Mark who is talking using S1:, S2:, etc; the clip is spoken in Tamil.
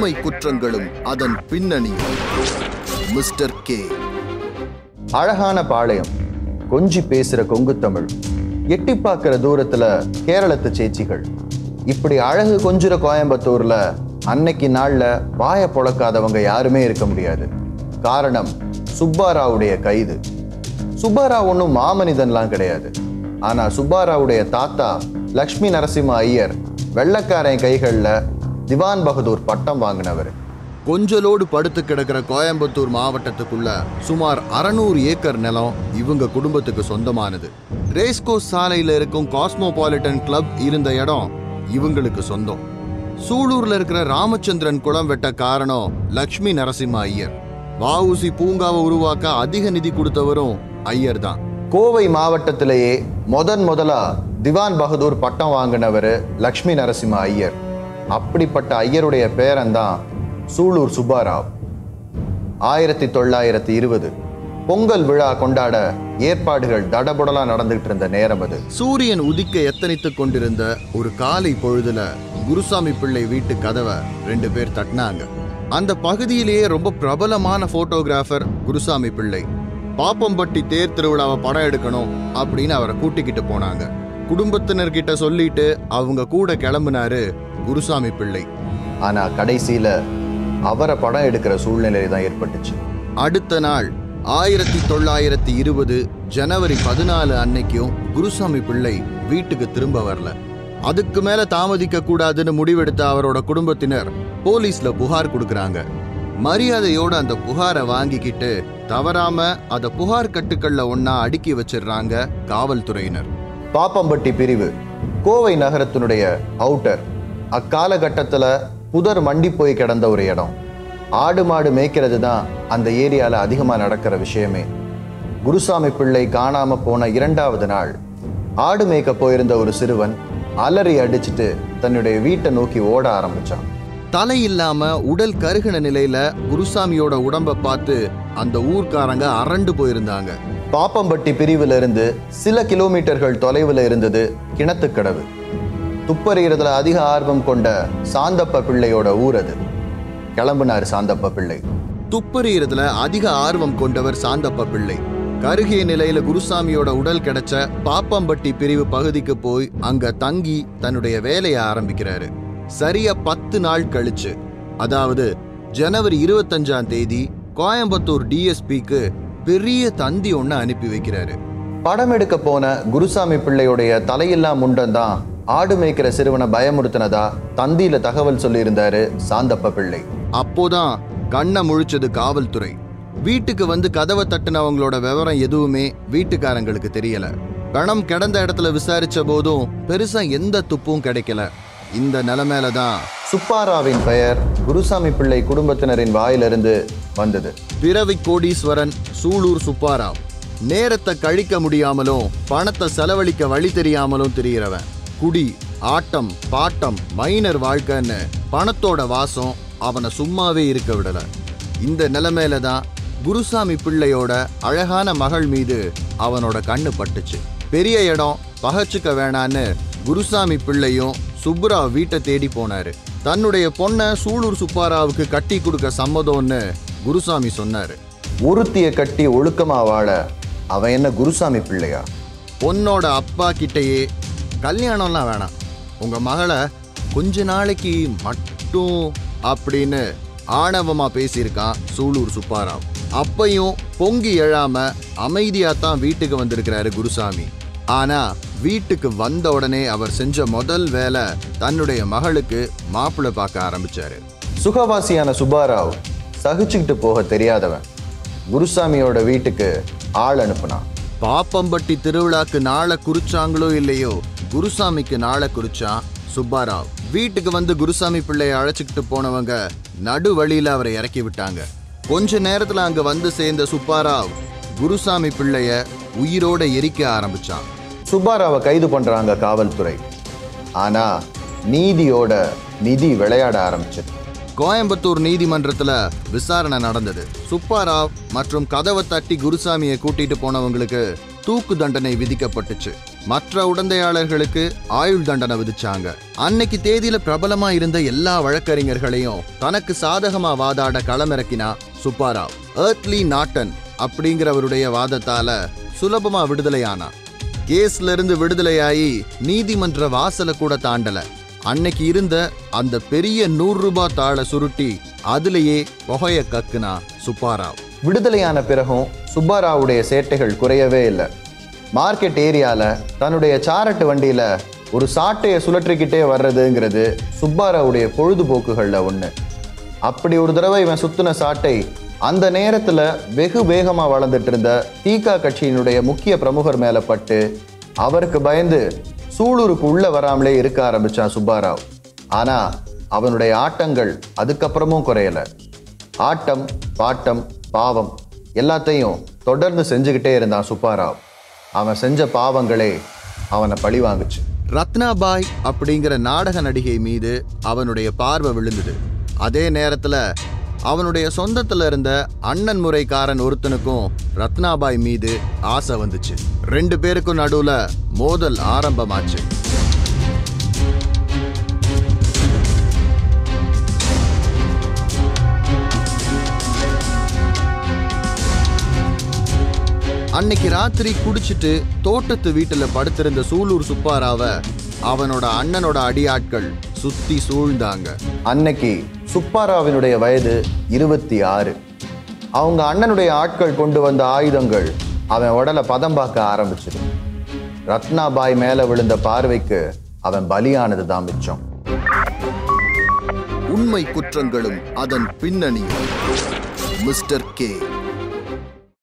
S1: உண்மை குற்றங்களும் அதன் பின்னணியும் மிஸ்டர் கே
S2: அழகான பாளையம் கொஞ்சி பேசுற கொங்கு தமிழ் எட்டி பார்க்கிற தூரத்துல கேரளத்து சேச்சிகள் இப்படி அழகு கொஞ்சுற கோயம்புத்தூர்ல அன்னைக்கு நாள்ல வாய பொழக்காதவங்க யாருமே இருக்க முடியாது காரணம் சுப்பாராவுடைய கைது சுப்பாராவ் ஒன்றும் மாமனிதன்லாம் கிடையாது ஆனா சுப்பாராவுடைய தாத்தா லக்ஷ்மி நரசிம்ம ஐயர் வெள்ளக்காரன் கைகள்ல திவான் பகதூர் பட்டம் வாங்கினவர்
S1: கொஞ்சலோடு படுத்து கிடக்கிற கோயம்புத்தூர் மாவட்டத்துக்குள்ள சுமார் அறநூறு ஏக்கர் நிலம் இவங்க குடும்பத்துக்கு சொந்தமானது ரேஸ்கோஸ் சாலையில இருக்கும் காஸ்மோபாலிட்டன் கிளப் இருந்த இடம் இவங்களுக்கு சொந்தம் சூலூர்ல இருக்கிற ராமச்சந்திரன் குளம் வெட்ட காரணம் லக்ஷ்மி நரசிம்ம ஐயர் வஉசி பூங்காவை உருவாக்க அதிக நிதி கொடுத்தவரும் ஐயர் தான்
S2: கோவை மாவட்டத்திலேயே முதன் முதலா திவான் பகதூர் பட்டம் வாங்கினவர் லக்ஷ்மி நரசிம்ம ஐயர் அப்படிப்பட்ட ஐயருடைய பேரன்தான் சூலூர் சுப்பாராவ் ஆயிரத்தி தொள்ளாயிரத்தி இருபது பொங்கல் விழா கொண்டாட ஏற்பாடுகள் தடபுடலா நடந்துகிட்டு இருந்த நேரம் அது
S1: சூரியன் உதிக்க எத்தனித்துக் கொண்டிருந்த ஒரு காலை பொழுதுல குருசாமி பிள்ளை வீட்டு கதவை ரெண்டு பேர் தட்டினாங்க அந்த பகுதியிலேயே ரொம்ப பிரபலமான போட்டோகிராஃபர் குருசாமி பிள்ளை பாப்பம்பட்டி தேர் திருவிழாவை படம் எடுக்கணும் அப்படின்னு அவரை கூட்டிக்கிட்டு போனாங்க குடும்பத்தினர்கிட்ட சொல்லிட்டு அவங்க கூட கிளம்புனாரு குருசாமி பிள்ளை
S2: ஆனா கடைசியில அவரை படம் எடுக்கிற சூழ்நிலை தான் ஏற்பட்டுச்சு
S1: அடுத்த நாள் ஆயிரத்தி தொள்ளாயிரத்தி இருபது ஜனவரி பதினாலு அன்னைக்கும் குருசாமி பிள்ளை வீட்டுக்கு திரும்ப வரல அதுக்கு மேல தாமதிக்க கூடாதுன்னு முடிவெடுத்த அவரோட குடும்பத்தினர் போலீஸ்ல புகார் கொடுக்கறாங்க மரியாதையோட அந்த புகாரை வாங்கிக்கிட்டு தவறாம அத புகார் கட்டுக்கள்ல ஒன்னா அடுக்கி வச்சிடுறாங்க காவல்துறையினர்
S2: பாப்பம்பட்டி பிரிவு கோவை நகரத்தினுடைய அவுட்டர் அக்காலகட்டத்துல புதர் மண்டி போய் கிடந்த ஒரு இடம் ஆடு மாடு மேய்க்கிறது தான் அந்த ஏரியால அதிகமா நடக்கிற விஷயமே குருசாமி பிள்ளை காணாம போன இரண்டாவது நாள் ஆடு மேய்க்க போயிருந்த ஒரு சிறுவன் அலறி அடிச்சிட்டு தன்னுடைய வீட்டை நோக்கி ஓட ஆரம்பிச்சான்
S1: தலை இல்லாம உடல் கருகின நிலையில குருசாமியோட உடம்ப பார்த்து அந்த ஊர்க்காரங்க அரண்டு போயிருந்தாங்க
S2: பாப்பம்பட்டி பிரிவுல இருந்து சில கிலோமீட்டர்கள் தொலைவில் இருந்தது கிணத்துக்கடவு துப்பறிகிறதுல அதிக ஆர்வம் கொண்ட சாந்தப்ப பிள்ளையோட ஊர் அது கிளம்புனார் சாந்தப்ப பிள்ளை
S1: துப்பறியறதுல அதிக ஆர்வம் கொண்டவர் சாந்தப்ப பிள்ளை கருகிய நிலையில குருசாமியோட உடல் கிடைச்ச பாப்பம்பட்டி பிரிவு பகுதிக்கு போய் அங்க தங்கி தன்னுடைய வேலையை ஆரம்பிக்கிறாரு சரியா பத்து நாள் கழிச்சு அதாவது ஜனவரி இருபத்தஞ்சாம் தேதி கோயம்புத்தூர் டிஎஸ்பிக்கு பெரிய தந்தி ஒண்ணு அனுப்பி வைக்கிறாரு
S2: படம் எடுக்க போன குருசாமி பிள்ளையுடைய தலையில்லா முண்டம் தான் ஆடு மேய்க்கிற சிறுவனை பயமுறுத்தினதா தந்தியில தகவல் சொல்லியிருந்தாரு சாந்தப்ப பிள்ளை
S1: அப்போதான் கண்ணை முழிச்சது காவல்துறை வீட்டுக்கு வந்து கதவை தட்டுனவங்களோட விவரம் எதுவுமே வீட்டுக்காரங்களுக்கு தெரியல பணம் கிடந்த இடத்துல விசாரிச்ச போதும் பெருசா எந்த துப்பும் கிடைக்கல இந்த நிலைமையில தான்
S2: சுப்பாராவின் பெயர் குருசாமி பிள்ளை குடும்பத்தினரின் வாயிலிருந்து வந்தது
S1: பிறவி கோடீஸ்வரன் சூலூர் சுப்பாராவ் நேரத்தை கழிக்க முடியாமலும் பணத்தை செலவழிக்க வழி தெரியாமலும் தெரியறவன் குடி ஆட்டம் பாட்டம் மைனர் வாழ்க்கைன்னு பணத்தோட வாசம் அவனை சும்மாவே இருக்க விடல இந்த நிலைமையில தான் குருசாமி பிள்ளையோட அழகான மகள் மீது அவனோட கண்ணு பட்டுச்சு பெரிய இடம் பகச்சுக்க வேணான்னு குருசாமி பிள்ளையும் சுப்புராவ் வீட்டை தேடி போனாரு தன்னுடைய பொண்ணை சூலூர் சுப்பாராவுக்கு கட்டி கொடுக்க சம்மதம்னு குருசாமி சொன்னாரு
S2: ஒருத்திய கட்டி ஒழுக்கமா வாழ அவன் என்ன குருசாமி பிள்ளையா
S1: பொண்ணோட அப்பா கிட்டயே கல்யாணம்லாம் வேணாம் உங்க மகளை கொஞ்ச நாளைக்கு மட்டும் அப்படின்னு ஆணவமா பேசியிருக்கான் சூலூர் சுப்பாராவ் அப்பையும் பொங்கி எழாம அமைதியா தான் வீட்டுக்கு வந்திருக்கிறாரு குருசாமி ஆனா வீட்டுக்கு வந்த உடனே அவர் செஞ்ச முதல் வேலை தன்னுடைய மகளுக்கு மாப்பிள்ளை பார்க்க ஆரம்பிச்சாரு
S2: சுகவாசியான சுப்பாராவ் சகிச்சுக்கிட்டு போக தெரியாதவன் குருசாமியோட வீட்டுக்கு ஆள் அனுப்புனான்
S1: பாப்பம்பட்டி திருவிழாக்கு நாளை குறிச்சாங்களோ இல்லையோ குருசாமிக்கு நாளை குறிச்சான் சுப்பாராவ் வீட்டுக்கு வந்து குருசாமி பிள்ளைய அழைச்சிக்கிட்டு போனவங்க நடு வழியில அவரை இறக்கி விட்டாங்க கொஞ்ச நேரத்துல அங்க வந்து சேர்ந்த சுப்பாராவ் குருசாமி பிள்ளைய உயிரோட எரிக்க ஆரம்பிச்சான்
S2: சுப்பாராவை கைது பண்றாங்க காவல்துறை ஆனா நீதியோட நிதி விளையாட ஆரம்பிச்சது
S1: கோயம்புத்தூர் நீதிமன்றத்துல விசாரணை நடந்தது சுப்பாராவ் மற்றும் கதவை தட்டி குருசாமியை கூட்டிட்டு போனவங்களுக்கு தூக்கு தண்டனை விதிக்கப்பட்டுச்சு மற்ற உடந்தையாளர்களுக்கு ஆயுள் தண்டனை விதிச்சாங்க அன்னைக்கு தேதியில பிரபலமா இருந்த எல்லா வழக்கறிஞர்களையும் தனக்கு சாதகமா வாதாட களமிறக்கினா சுப்பாராவ் ஏர்த்லி நாட்டன் அப்படிங்கிறவருடைய வாதத்தால சுலபமா விடுதலையானா கேஸ்ல இருந்து விடுதலையாகி நீதிமன்ற வாசலை கூட தாண்டல அன்னைக்கு இருந்த அந்த பெரிய நூறு ரூபாய் தாளை சுருட்டி அதுலயே புகைய கக்குனா சுப்பாராவ்
S2: விடுதலையான பிறகும் சுப்பாராவுடைய சேட்டைகள் குறையவே இல்லை மார்க்கெட் ஏரியால தன்னுடைய சாரட்டு வண்டியில ஒரு சாட்டையை சுழற்றிக்கிட்டே வர்றதுங்கிறது சுப்பாராவுடைய பொழுதுபோக்குகள்ல ஒண்ணு அப்படி ஒரு தடவை இவன் சுத்தின சாட்டை அந்த நேரத்துல வெகு வேகமா வளர்ந்துட்டு இருந்த தீகா கட்சியினுடைய முக்கிய பிரமுகர் மேல பட்டு அவருக்கு பயந்து சூலூருக்கு உள்ள வராமலே இருக்க ஆரம்பிச்சான் சுப்பாராவ் ஆனா அவனுடைய ஆட்டங்கள் அதுக்கப்புறமும் குறையல ஆட்டம் பாட்டம் பாவம் எல்லாத்தையும் தொடர்ந்து செஞ்சுக்கிட்டே இருந்தான் சுப்பாராவ் அவன் செஞ்ச பாவங்களே அவனை பழி வாங்குச்சு
S1: ரத்னாபாய் அப்படிங்கிற நாடக நடிகை மீது அவனுடைய பார்வை விழுந்தது அதே நேரத்துல அவனுடைய சொந்தத்துல இருந்த அண்ணன் முறைக்காரன் ஒருத்தனுக்கும் ரத்னாபாய் மீது ஆசை வந்துச்சு ரெண்டு பேருக்கும் நடுவுல மோதல் ஆரம்பமாச்சு அன்னைக்கு ராத்திரி குடிச்சிட்டு தோட்டத்து வீட்டுல படுத்திருந்த சூலூர் சுப்பாராவ அவனோட அண்ணனோட அடியாட்கள் சுத்தி சூழ்ந்தாங்க
S2: அன்னைக்கு சுப்பாராவினுடைய வயது இருபத்தி ஆறு அவங்க அண்ணனுடைய ஆட்கள் கொண்டு வந்த ஆயுதங்கள் அவன் உடலை பதம் பார்க்க ஆரம்பிச்சது ரத்னாபாய் மேல விழுந்த பார்வைக்கு அவன் பலியானது தான் மிச்சம்
S1: உண்மை குற்றங்களும் அதன் பின்னணியும் மிஸ்டர் கே